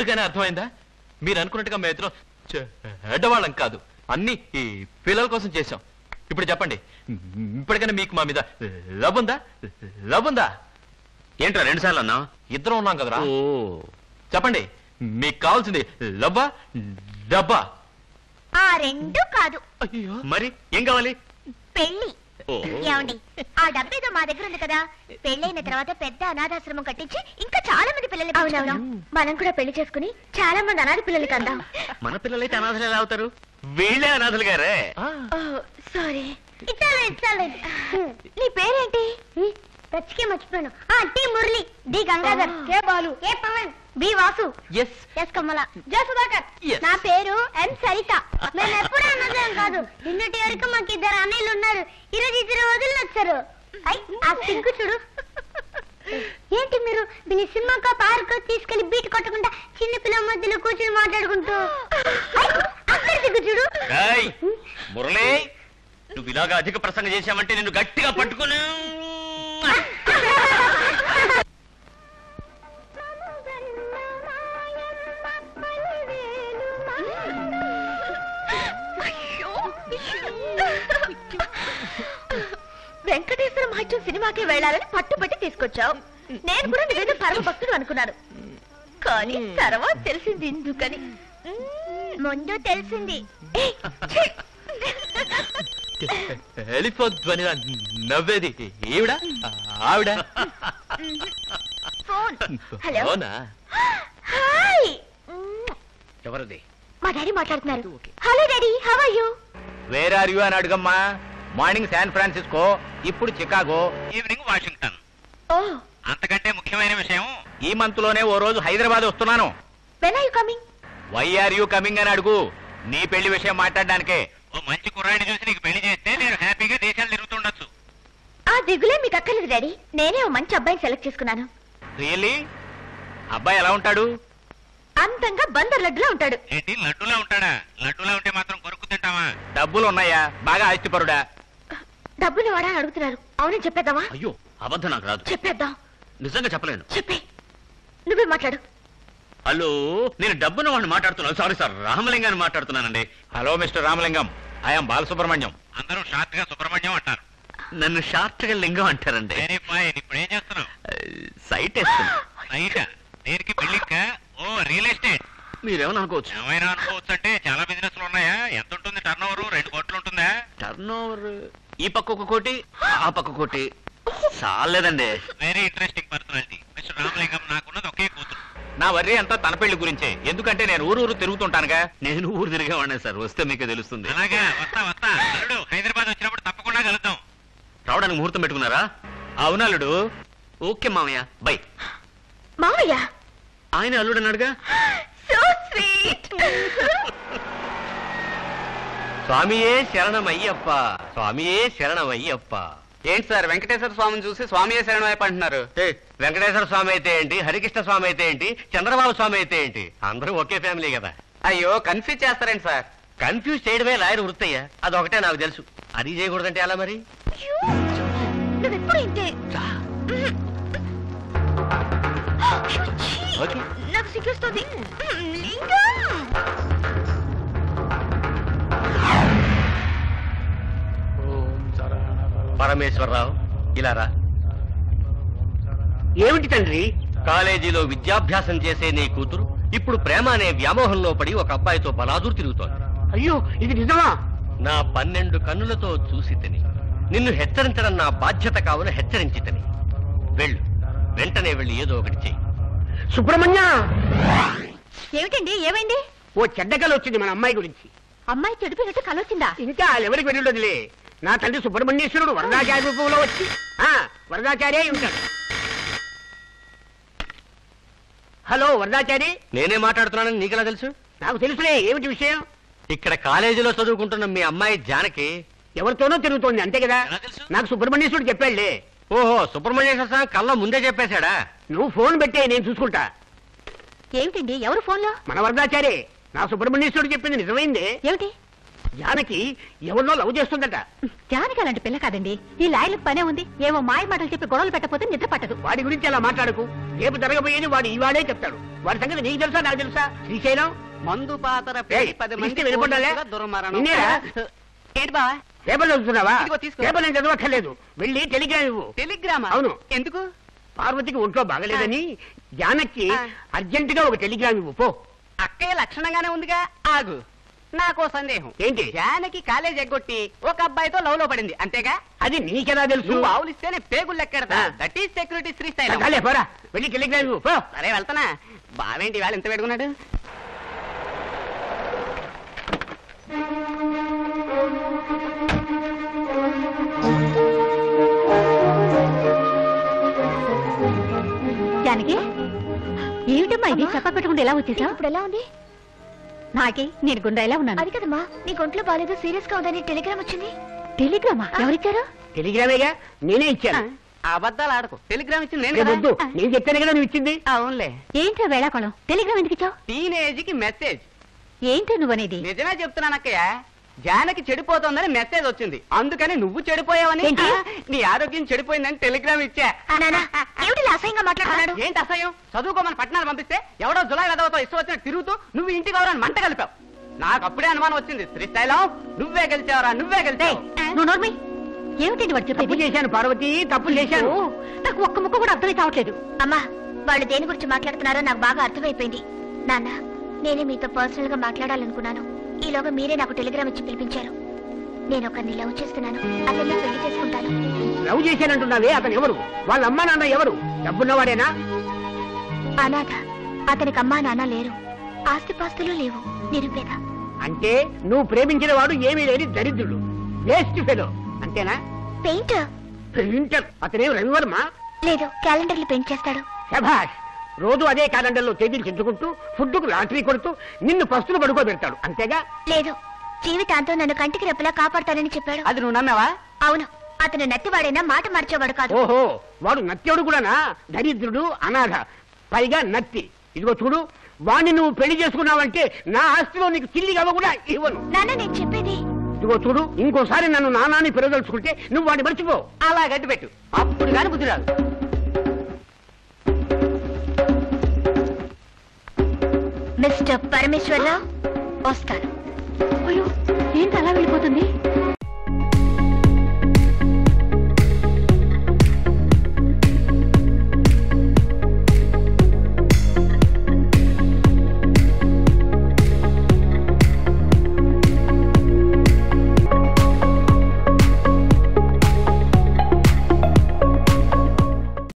ఇప్పటికైనా అర్థమైందా మీరు అనుకున్నట్టుగా మేము ఇద్దరం చెడ్డవాళ్ళం కాదు అన్ని ఈ పిల్లల కోసం చేశాం ఇప్పుడు చెప్పండి ఇప్పటికైనా మీకు మా మీద లవ్ ఉందా లవ్ ఉందా ఏంట్రా రెండు సార్లు అన్నా ఇద్దరం ఉన్నాం కదరా ఓ చెప్పండి మీకు కావాల్సింది లవ్వా డబ్బా ఆ రెండు కాదు అయ్యో మరి ఏం కావాలి పెళ్లి ఓ ఏమండి ఆ డబ్బేదో మా దగ్గర ఉంది కదా పెళ్ళైన తర్వాత పెద్ద అనాథాశ్రమం కట్టించి ఇంకా చాలా మంది పిల్లల్ని పెంచుకుందాం మనం కూడా పెళ్లి చేసుకుని చాలా మంది అనాథ పిల్లలకి అందాం మన పిల్లలైతే అనాథలు ఎలా అవుతారు వీళ్ళే అనాథలు గారే ఆ, సారీ ఇచ్చాలే ఇచ్చాలే నీ పేరేంటి టచ్కే మర్చిపోయాను ఆ T Murali D Gangadhar K Balu K Pavan B Vasu yes S Kamala J Sudhakar Yes. నా పేరు ఎం సరిత మేము ఎప్పుడు అన్నదేం కాదు నిన్నటి వరకు మాకు ఇద్దరు అన్నయ్యలు ఉన్నారు ఈరోజు ఇద్దరు వదిలి వచ్చారు ఐ ఆ సింకు చూడు ఏంటి మీరు దీని సినిమాకో పార్క్ తీసుకెళ్లి బీట్ కొట్టకుండా చిన్న పిల్లల మధ్యలో కూర్చొని మాట్లాడుకుంటూ ఐ, అక్కడ దిగు చూడు ఏయ్, మురళి నువ్వు ఇలాగా అధిక ప్రసంగం చేశావంటే నిన్ను గట్టిగా పట్టుకుని వెంకటేశ్వర మహత్యం సినిమాకి వెళ్ళాలని పట్టుబట్టి తీసుకొచ్చావు నేను కూడా నువ్వేదో పరమ భక్తుడు అనుకున్నాను కానీ తర్వాత తెలిసింది ఎందుకని ముందు తెలిసింది వెళ్ళిపోద్దు అని నవ్వేది ఈవిడ ఆవిడ ఫోన్ హలో అవునా హాయ్ ఎవరిది మా డాడీ మాట్లాడుతున్నారు hello daddy how are you where are you అని అడుగమ్మా మార్నింగ్ శాన్ ఫ్రాన్సిస్కో ఇప్పుడు చికాగో ఈవినింగ్ వాషింగ్టన్ ఓ అంతకంటే ముఖ్యమైన విషయం ఈ మంత్ లోనే ఓ రోజు హైదరాబాద్ వస్తున్నాను when are you coming why are you coming అని అడుగు నీ పెళ్లి విషయం మాట్లాడడానికే ఓ మంచి కుర్రాడిని చూసి నీకు పెళ్లి చేస్తే నేను హ్యాపీగా దేశాలు తిరుగుతుండొచ్చు ఆ దిగులే మీకు అక్కర్లేదు డాడీ నేనే ఓ మంచి అబ్బాయిని సెలెక్ట్ చేసుకున్నాను రియల్లీ అబ్బాయి ఎలా ఉంటాడు అంతంగా బందర్ లడ్డులో ఉంటాడు ఏంటి లడ్డూలా ఉంటాడా లడ్డూలా ఉంటే మాత్రం కొరుకు తింటావా డబ్బులు ఉన్నాయా బాగా ఆస్తిపరుడా డబ్బులు వాడా అని అడుగుతున్నారు అవును చెప్పేద్దామా అయ్యో అబద్ధం నాకు రాదు చెప్పేద్దాం నిజంగా చెప్పలేను చెప్పే నువ్వే మాట్లాడు హలో నేను డబ్బున్న వాడిని మాట్లాడుతున్నాను సారీ సార్ రామలింగాన్ని మాట్లాడుతున్నానండి hello mister Ramalingam I'm Balasubrahmanyam అందరూ షార్ట్ గా సుబ్రహ్మణ్యం అంటారు నన్ను షార్ట్ గా లింగం అంటారండి ఇప్పుడు ఏం చేస్తున్నావు సైట్ వేస్తున్నా సైట్ దేనికి బిల్డింగ్ ఓ రియల్ ఎస్టేట్ మీరేమని అనుకోవచ్చు ఏమైనా అనుకోవచ్చు అంటే చాలా బిజినెస్ ఉన్నాయా ఎంత ఉంటుంది టర్న్ ఓవర్ రెండు కోట్లు ఉంటుందా టర్న్ ఓవర్ ఈ పక్క ఒక కోటి ఆ పక్క కోటి చాలేదండి very interesting personality mister Ramalingam నాకున్నది ఒకే కూతురు నా వర్రీ అంతా తన పెళ్లి గురించే ఎందుకంటే నేను ఊరు ఊరు తిరుగుతుంటానుగా నేను ఊరు తిరిగేవాడిని సార్ వస్తే మీకు తెలుస్తుంది అలాగా వస్తా వస్తా అల్లుడు హైదరాబాద్ వచ్చినప్పుడు తప్పకుండా కలుద్దాం రావడానికి ముహూర్తం పెట్టుకున్నారా అవునల్లుడు ఓకే మామయ్య బై మావయ్య ఆయన అల్లుడు అన్నాడుగా సో స్వీట్ స్వామియే శరణమయ్యప్ప స్వామియే శరణమయ్యప్ప ఏంటి సార్ వెంకటేశ్వర స్వామిని చూసి స్వామి శరణం వైపు అంటున్నారు ఏ, వెంకటేశ్వర స్వామి అయితే ఏంటి హరికృష్ణ స్వామి అయితే ఏంటి చంద్రబాబు స్వామి అయితే ఏంటి అందరూ ఒకే ఫ్యామిలీ కదా అయ్యో కన్ఫ్యూజ్ చేస్తారేంటి సార్ కన్ఫ్యూజ్ చేయడమే లాయర్ వృత్తయ్య అదొకటే నాకు తెలుసు అది చేయకూడదంటే ఎలా మరి నువ్వెప్పుడు ఇంతే ఓకే నాకు సిగ్గేస్తుంది లింగం పరమేశ్వరరావు ఇలా రా ఏమిటి తండ్రి కాలేజీలో విద్యాభ్యాసం చేసే నీ కూతురు ఇప్పుడు ప్రేమ అనే వ్యామోహంలో పడి ఒక అబ్బాయితో బలాదూరు తిరుగుతోంది అయ్యో ఇది నిజమా నా పన్నెండు కన్నులతో చూసి తిని నిన్ను హెచ్చరించడం నా బాధ్యత కావున హెచ్చరించి తిని వెళ్ళు వెంటనే వెళ్ళి ఏదో ఒకటి చెయ్యి సుబ్రహ్మణ్య ఏమిటండి ఏమైంది ఓ చెడ్డకలు వచ్చింది మన అమ్మాయి గురించి అమ్మాయి చెడిపోయినట్టు కలొచ్చిందా ఇంకా ఎవరికి వెళ్ళుండదులే నా తండ్రి సుబ్రహ్మణ్యేశ్వరుడు వరదాచార్య రూపంలో వచ్చి ఆ వరదాచార్య అయి ఉంటాడు హలో వరదాచారి నేనే మాట్లాడుతున్నానని నీకెలా తెలుసు నాకు తెలుసులే ఏమిటి విషయం ఇక్కడ కాలేజీలో చదువుకుంటున్న మీ అమ్మాయి జానకి ఎవరితోనో తిరుగుతోంది అంతే కదా ఎలా తెలుసు? నాకు సుబ్రహ్మణ్యేశ్వరుడు చెప్పాడులే ఓహో సుబ్రహ్మణ్యేశ్వర స్వామి కళ్ళ ముందే చెప్పేశాడా నువ్వు ఫోన్ పెట్టే నేను చూసుకుంటా ఏమిటండి ఎవరు ఫోన్లో మన వరదాచారి నా సుబ్రహ్మణ్యేశ్వరుడు చెప్పింది నిజమైందే ఏమిటి జానకి ఎవరినో లవ్ చేస్తుందట జానకి అలాంటి పిల్ల కాదండి ఈ లాయలకు పనే ఉంది ఏవో మాయ మాటలు చెప్పి గొడవలు పెట్టకపోతే నిద్ర పట్టదు వాడి గురించి అలా మాట్లాడకు రేపు జరగబోయేది వాడు ఇవాడే చెప్తాడు వాడి సంగతి నీకు తెలుసా నాకు తెలుసా శ్రీశైలం మందు పాతర ఏయ్, పెళ్లి పది మంది ఇస్తే వినపడ్డాలే? పోలీసులుగా దుర్మరణం నిన్నేరా? ఏంటి బావా పేపర్ చదువుతున్నావా ఇదిగో తీసుకో. పేపర్ నేను చదవక్కర్లేదు వెళ్ళి టెలిగ్రామ్ ఇవ్వు టెలిగ్రామా అవును. ఎందుకు పార్వతికి ఒంట్లో బాగలేదని జానకి ఆ. అర్జెంట్ గా ఒక టెలిగ్రామ్ ఇవ్వు పో అక్కయ్య లక్షణంగానే ఉందిగా ఆగు నాకో సందేహం ఏంటి? జానకి కాలేజ్ ఎగ్గొట్టి ఒక అబ్బాయితో లవ్ లో పడింది అంతేగా అది నీకెలా తెలుసు నువ్వు ఆవులిస్తేనే పేగులు ఎక్కడదా ఆ. దట్ ఈస్ సెక్యూరిటీ శ్రీశైలం చాలే పోరా వెళ్ళి టెలిగ్రామ్ ఇవ్వు పో సరే వెళ్తానా బావేంటి వేళ ఇంత పెట్టుకున్నాడు జానకి ఏమిటమ్మా ఇది చెప్ప పెట్టకుండా ఎలా వచ్చేసావు ఇప్పుడు ఎలా ఉంది నాకి నేను గుండ్రా ఎలా ఉన్నాను అది కదమ్మా నీ ఒంట్లో బాగాలేదు సీరియస్ గా ఉందని టెలిగ్రామ్ వచ్చింది టెలిగ్రామా ఎవరిచ్చారు టెలిగ్రామేగా నేనే ఇచ్చాను అబద్ధాలు ఆడకు టెలిగ్రామ్ ఇచ్చింది నేను రేపు కదా వద్దు నేను చెప్పాను కదా నువ్వు ఇచ్చింది అవునులే ఏంట్రా వేళాకోళం టెలిగ్రామ్ ఎందుకు ఇచ్చావు టీనేజ్ కి మెసేజ్ ఏంటో నువ్వనేది నిజమే చెప్తున్నాను అక్కయ్య జానకి చెడిపోతోందని మెసేజ్ వచ్చింది అందుకని నువ్వు చెడిపోయావని ఏంటి? ఆ, నీ ఆరోగ్యం చెడిపోయిందని టెలిగ్రామ్ ఇచ్చా నానా ఏమిటి ఇలా అసహ్యంగా మాట్లాడుతున్నాడు ఏంటి అసహ్యం చదువుకోమని పట్టణాలు పంపిస్తే ఎవడో జులై వెదవతో ఇష్టం వచ్చిన తిరుగుతూ నువ్వు ఇంటికి ఎవరని మంట కలిపావు నాకు అప్పుడే అనుమానం వచ్చింది శ్రీశైలం నువ్వే గెలిచావరా నువ్వే గెలిచావు నువ్వు నోర్మి ఏమిటండి వాడు తప్పు చెప్పేది చేశాను పార్వతి తప్పు చేశాను ఓ, నాకు ఒక్క ముక్క కూడా అర్థమై కావట్లేదు అమ్మా వాళ్ళు దేని గురించి మాట్లాడుతున్నారో నాకు బాగా అర్థమైపోయింది నాన్న నేనే మీతో పర్సనల్ గా మాట్లాడాలనుకున్నాను ఈలోగా మీరే నాకు టెలిగ్రామ్ ఇచ్చి పిలిపించారు నేను ఒకరిని లవ్ చేస్తున్నాను అతన్ని పెళ్లి చేసుకుంటాను లవ్ చేశానంటున్నావే అతను ఎవరు వాళ్ళ అమ్మా నాన్న ఎవరు డబ్బున్నవాడేనా అనాథ అతనికి అమ్మా నాన్న లేరు ఆస్తిపాస్తులు లేవు నిరుపేద అంటే నువ్వు ప్రేమించిన వాడు ఏమీ లేని దరిద్రుడు వేస్ట్ ఫెలో అంతేనా పెయింటర్ ప్రింటర్ అతనేం రవివర్మ లేదు క్యాలెండర్లు పెయింట్ చేస్తాడు శభాష్ రోజు అదే క్యాలెండర్లో తేదీలు చెంచుకుంటూ ఫుడ్కు లాటరీ కొడుతూ నిన్ను పస్తులు పడుకోబెడతాడు అంతేగా లేదు జీవితాంతం నన్ను కంటికి రెప్పలా కాపాడతానని చెప్పాడు అది నువ్వు నమ్మావా అవును అతను నత్తివాడైనా మాట మార్చేవాడు కాదు ఓహో వాడు నత్యుడు కూడానా దరిద్రుడు అనాథ పైగా నత్తి ఇదిగో చూడు వాణ్ణి నువ్వు పెళ్లి చేసుకున్నావంటే నా ఆస్తిలో నీకు చిల్లి గవ్వ కూడా ఇవ్వను నాన్న నేను చెప్పేది ఇదిగో చూడు ఇంకోసారి నన్ను నానాన్ని పెరగదలుచుకుంటే నువ్వు వాడిని మర్చిపో అలా గట్టి పెట్టు అప్పుడు కానీ బుద్ధి రాదు మిస్టర్ పరమేశ్వరరావు వస్తాను అయ్యో ఏంటి అలా వెళ్ళిపోతుంది